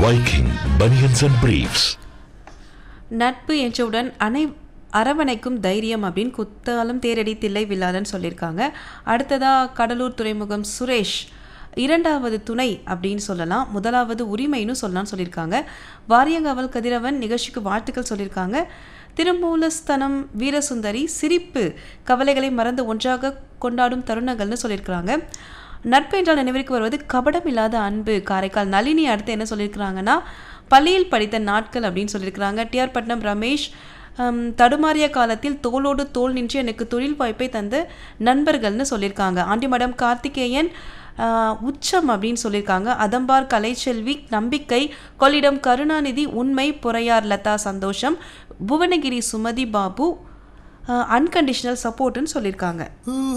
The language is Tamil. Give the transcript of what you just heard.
Viking Bunions and Briefs. நட்பு என்றவுடன் அனை அரவணைக்கும் தைரியம் அப்படின்னு குத்தாலும் தேரடி தில்லை வில்லாதன்னு சொல்லியிருக்காங்க அடுத்ததாக கடலூர் துறைமுகம் சுரேஷ் இரண்டாவது துணை அப்படின்னு சொல்லலாம் முதலாவது உரிமைன்னு சொல்லலாம்னு சொல்லியிருக்காங்க வாரியங்காவல் கதிரவன் நிகழ்ச்சிக்கு வாழ்த்துக்கள் சொல்லியிருக்காங்க திருமூலஸ்தனம் வீரசுந்தரி சிரிப்பு கவலைகளை மறந்து ஒன்றாக கொண்டாடும் தருணங்கள்னு சொல்லியிருக்கிறாங்க நட்பு என்றால் நினைவிற்கு வருவது கபடம் இல்லாத அன்பு காரைக்கால் நளினி அடுத்து என்ன சொல்லியிருக்கிறாங்கன்னா பள்ளியில் படித்த நாட்கள் அப்படின்னு சொல்லியிருக்கிறாங்க டிஆர் பட்னம் ரமேஷ் ஹம், தடுமாறிய காலத்தில் தோளோடு தோள் நின்று எனக்கு தொழில் வாய்ப்பை தந்த நண்பர்கள்னு சொல்லியிருக்காங்க ஆண்டிமடம் கார்த்திகேயன் ஆஹ், உச்சம் அப்படின்னு சொல்லியிருக்காங்க அதம்பார் கலைச்செல்வி நம்பிக்கை கொள்ளிடம் கருணாநிதி உண்மை பொறையார் லதா சந்தோஷம் புவனகிரி சுமதி பாபு அன்கண்டிஷனல் சப்போர்ட்டுன்னு சொல்லியிருக்காங்க